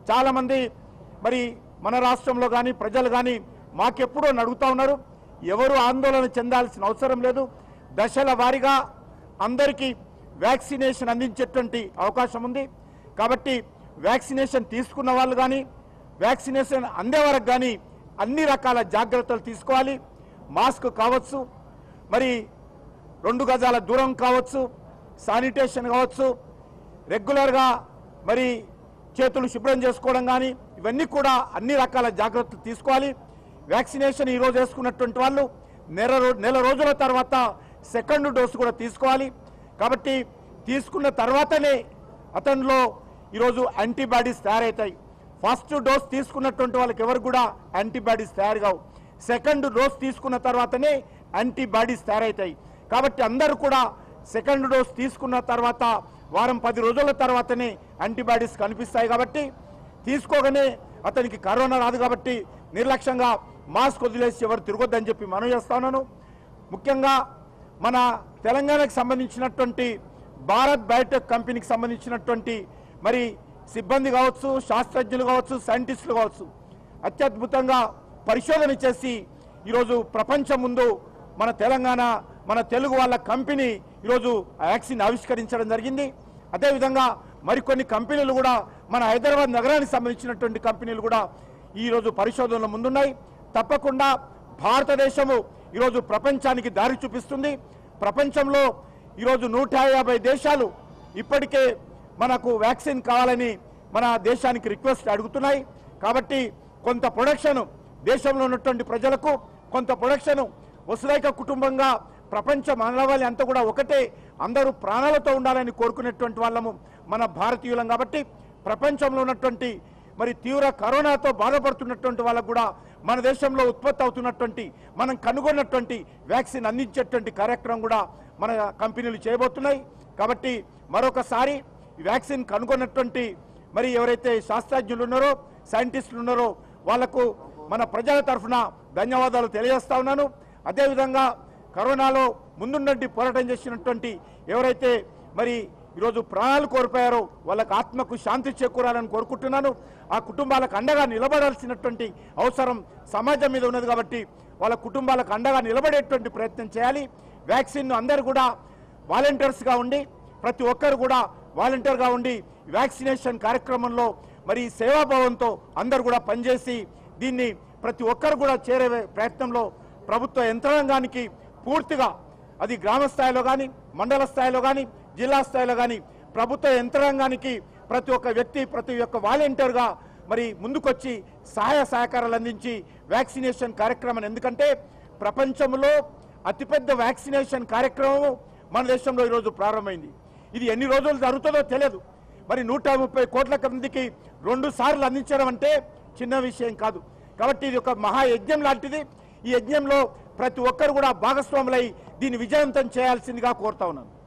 చాలామంది మరి మన రాష్ట్రంలో కానీ ప్రజలు కానీ మాకెప్పుడో అని అడుగుతా ఉన్నారు ఎవరు ఆందోళన చెందాల్సిన అవసరం లేదు దశల వారీగా అందరికీ వ్యాక్సినేషన్ అందించేటువంటి అవకాశం ఉంది కాబట్టి వ్యాక్సినేషన్ తీసుకున్న వాళ్ళు కానీ వ్యాక్సినేషన్ అందే వరకు కానీ అన్ని రకాల జాగ్రత్తలు తీసుకోవాలి మాస్క్ కావచ్చు మరి రెండు గజాల దూరం కావచ్చు శానిటేషన్ కావచ్చు రెగ్యులర్గా మరి చేతులు శుభ్రం చేసుకోవడం కానీ ఇవన్నీ కూడా అన్ని రకాల జాగ్రత్తలు తీసుకోవాలి వ్యాక్సినేషన్ ఈరోజు వేసుకున్నటువంటి వాళ్ళు నెల రో- నెల రోజుల తర్వాత సెకండ్ డోసు కూడా తీసుకోవాలి కాబట్టి తీసుకున్న తర్వాతనే అతనిలో ఈరోజు యాంటీబాడీస్ తయారవుతాయి ఫస్ట్ డోస్ తీసుకున్నటువంటి వాళ్ళకి ఎవరు కూడా యాంటీబాడీస్ తయారు కావు సెకండ్ డోస్ తీసుకున్న తర్వాతనే యాంటీబాడీస్ తయారవుతాయి కాబట్టి అందరూ కూడా సెకండ్ డోస్ తీసుకున్న తర్వాత వారం పది రోజుల తర్వాతనే యాంటీబాడీస్ కనిపిస్తాయి కాబట్టి తీసుకోగానే అతనికి కరోనా రాదు కాబట్టి నిర్లక్ష్యంగా మాస్క్ వదిలేసి ఎవరు తిరగొద్దని చెప్పి మనం చేస్తా ఉన్నాను ముఖ్యంగా మన తెలంగాణకు సంబంధించినటువంటి భారత్ బయోటెక్ కంపెనీకి సంబంధించినటువంటి మరి సిబ్బంది కావచ్చు శాస్త్రజ్ఞులు కావచ్చు సైంటిస్టులు కావచ్చు అత్యద్భుతంగా పరిశోధన చేసి ఈరోజు ప్రపంచం ముందు మన తెలంగాణ మన తెలుగు వాళ్ళ కంపెనీ ఈరోజు ఆ వ్యాక్సిన్ ఆవిష్కరించడం జరిగింది అదేవిధంగా మరికొన్ని కంపెనీలు కూడా మన హైదరాబాద్ నగరానికి సంబంధించినటువంటి కంపెనీలు కూడా ఈరోజు పరిశోధనలో ముందున్నాయి తప్పకుండా భారతదేశము ఈరోజు ప్రపంచానికి దారి చూపిస్తుంది ప్రపంచంలో ఈరోజు నూట యాభై దేశాలు ఇప్పటికే మనకు వ్యాక్సిన్ కావాలని మన దేశానికి రిక్వెస్ట్ అడుగుతున్నాయి కాబట్టి కొంత ప్రొడక్షన్ దేశంలో ఉన్నటువంటి ప్రజలకు కొంత ప్రొడక్షన్ వసులైక కుటుంబంగా ప్రపంచ మానవాళి అంతా కూడా ఒకటే అందరూ ప్రాణాలతో ఉండాలని కోరుకునేటువంటి వాళ్ళము మన భారతీయులం కాబట్టి ప్రపంచంలో ఉన్నటువంటి మరి తీవ్ర కరోనాతో బాధపడుతున్నటువంటి వాళ్ళకు కూడా మన దేశంలో ఉత్పత్తి అవుతున్నటువంటి మనం కనుగొన్నటువంటి వ్యాక్సిన్ అందించేటువంటి కార్యక్రమం కూడా మన కంపెనీలు చేయబోతున్నాయి కాబట్టి మరొకసారి ఈ వ్యాక్సిన్ కనుగొన్నటువంటి మరి ఎవరైతే శాస్త్రజ్ఞులు ఉన్నారో సైంటిస్టులు ఉన్నారో వాళ్లకు మన ప్రజల తరఫున ధన్యవాదాలు తెలియజేస్తా ఉన్నాను అదేవిధంగా కరోనాలో ముందుండి పోరాటం చేసినటువంటి ఎవరైతే మరి ఈరోజు ప్రాణాలు కోల్పోయారో వాళ్ళకి ఆత్మకు శాంతి చేకూరాలని కోరుకుంటున్నాను ఆ కుటుంబాలకు అండగా నిలబడాల్సినటువంటి అవసరం సమాజం మీద ఉన్నది కాబట్టి వాళ్ళ కుటుంబాలకు అండగా నిలబడేటువంటి ప్రయత్నం చేయాలి వ్యాక్సిన్ అందరూ కూడా వాలంటీర్స్గా ఉండి ప్రతి ఒక్కరు కూడా వాలంటీర్గా ఉండి వ్యాక్సినేషన్ కార్యక్రమంలో మరి సేవాభావంతో అందరూ కూడా పనిచేసి దీన్ని ప్రతి ఒక్కరు కూడా చేరే ప్రయత్నంలో ప్రభుత్వ యంత్రాంగానికి పూర్తిగా అది గ్రామ స్థాయిలో కానీ మండల స్థాయిలో కానీ జిల్లా స్థాయిలో కానీ ప్రభుత్వ యంత్రాంగానికి ప్రతి ఒక్క వ్యక్తి ప్రతి ఒక్క వాలంటీర్గా మరి ముందుకొచ్చి సహాయ సహకారాలు అందించి వ్యాక్సినేషన్ కార్యక్రమం ఎందుకంటే ప్రపంచంలో అతిపెద్ద వ్యాక్సినేషన్ కార్యక్రమం మన దేశంలో ఈరోజు ప్రారంభమైంది ఇది ఎన్ని రోజులు జరుగుతుందో తెలియదు మరి నూట ముప్పై కోట్ల మందికి రెండు సార్లు అందించడం అంటే చిన్న విషయం కాదు కాబట్టి ఇది ఒక మహాయజ్ఞం లాంటిది ఈ యజ్ఞంలో ప్రతి ఒక్కరు కూడా భాగస్వాములై దీన్ని విజయవంతం చేయాల్సిందిగా కోరుతా ఉన్నాను